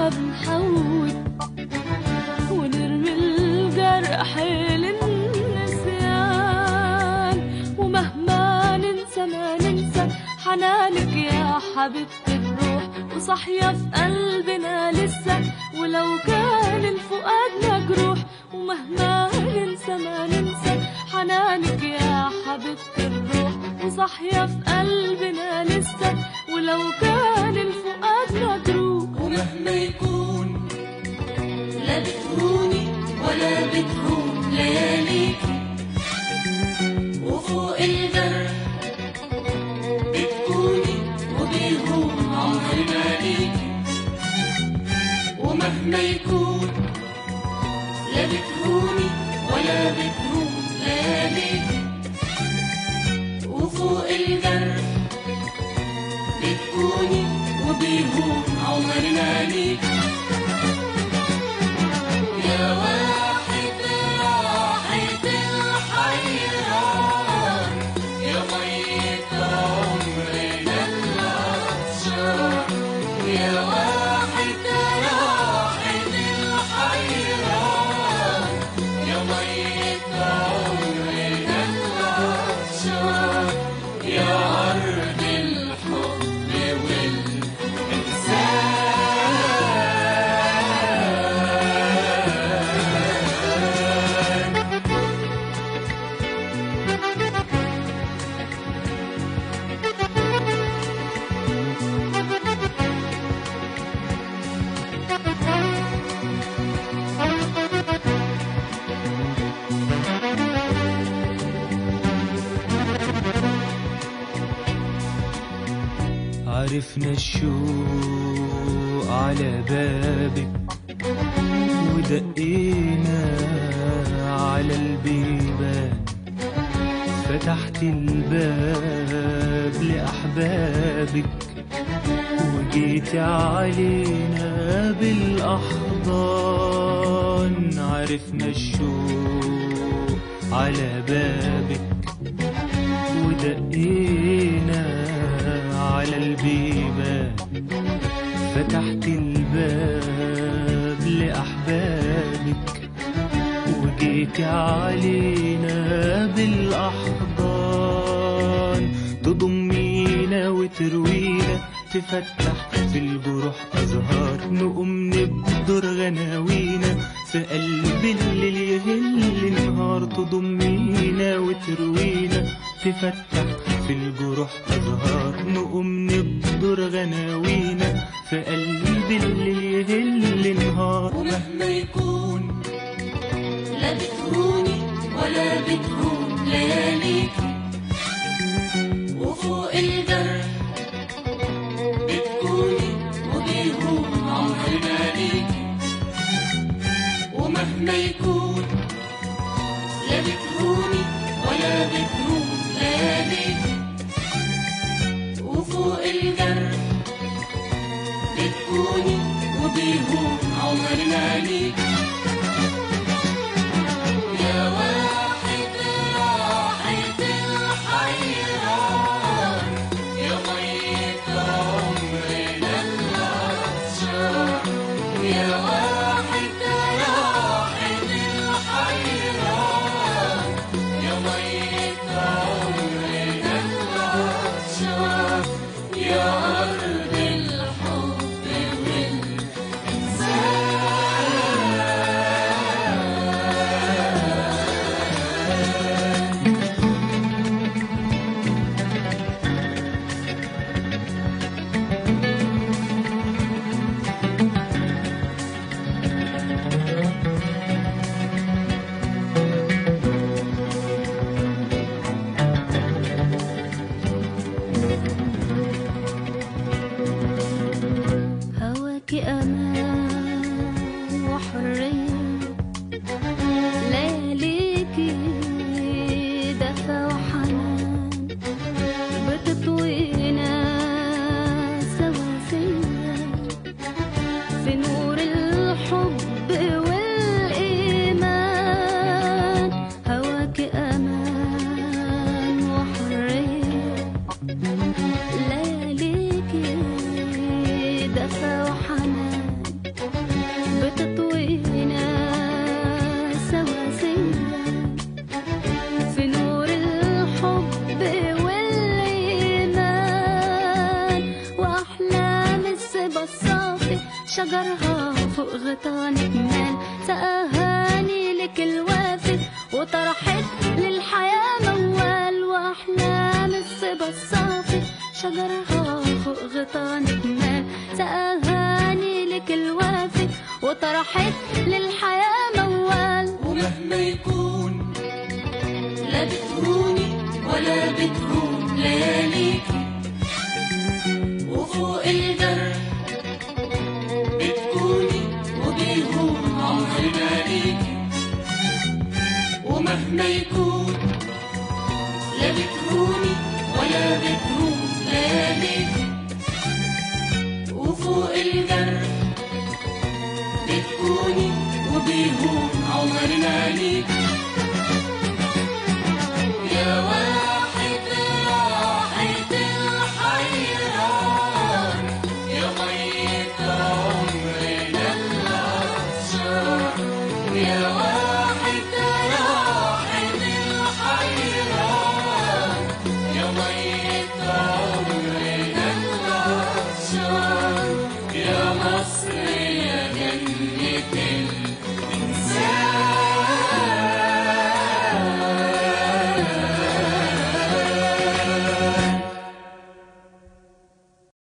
بنحوط ونرمي الجرح للنسيان ومهما ننسى ما ننسى حنانك يا حبيبة الروح وصحية في قلبنا لسه ولو كان الفؤاد مجروح ومهما ننسى ما ننسى حنانك يا حبيبة الروح وصحية في قلبنا لسه ولو كان الفؤاد مجروح ومهما يكون لا بتهوني ولا بتهون لياليكي وفوق الجرح بتكوني وبيهون عمرنا ليكي ومهما يكون لا بتهوني ولا بتهون لياليكي وفوق الجرح بتكوني وبيهون عمرنا ليك يا واحد راحة الحيران يا ميت عمرنا العطشان يا واحد راحة الحيران يا ميت عمرنا العطشان يا عرض الحب والإنسان عرفنا الشوق على بابك ودقينا على البيبان فتحت الباب لأحبابك وجيت علينا بالأحضان عرفنا الشوق على بابك ودقينا على البيبان فتحت الباب لأحبابك وجيت علينا بالأحضان تضمينا وتروينا تفتح في الجروح أزهار نقوم نبدر غناوينا في قلب الليل يهل نهار تضمينا وتروينا تفتح في الجروح أزهار نقوم نبدر غناوينا في قلب الليل يهل نهار ومهما يكون لا بتهوني ولا بتهون لياليكي وفوق الجرح بتكوني وبيهون عمرنا ليكي ومهما يكون لا بتهوني ولا بتهون لياليكي وفوق الجرح بتكوني وبيهون عمرنا ليكي يا واحد راحة الحيران يا ميت عمرنا العطشان يا واحد راحة الحيران يا ميت عمرنا العطشان يا أرض الحب والإنسان هواك أمان وحرية لياليكي دفى وحنان بتطوينا سواسية في نور الحب والإيمان هواك أمان وحرية لياليكي دفى وحنان شجرها فوق غطانك مال سقاهاني لك الوافي وطرحت للحياة موال وأحلام الصبا الصافي شجرها فوق غطانك مال سقاهاني لك الوافي وطرحت للحياة موال ومهما يكون لا بتهوني ولا بتهون لياليكي وفوق الجرح بتكوني وبيهون عمرنا ليكي ومهما يكون لا بتهوني ولا بتهون لياليكي وفوق الجرح بتكوني وبيهون عمرنا ليكي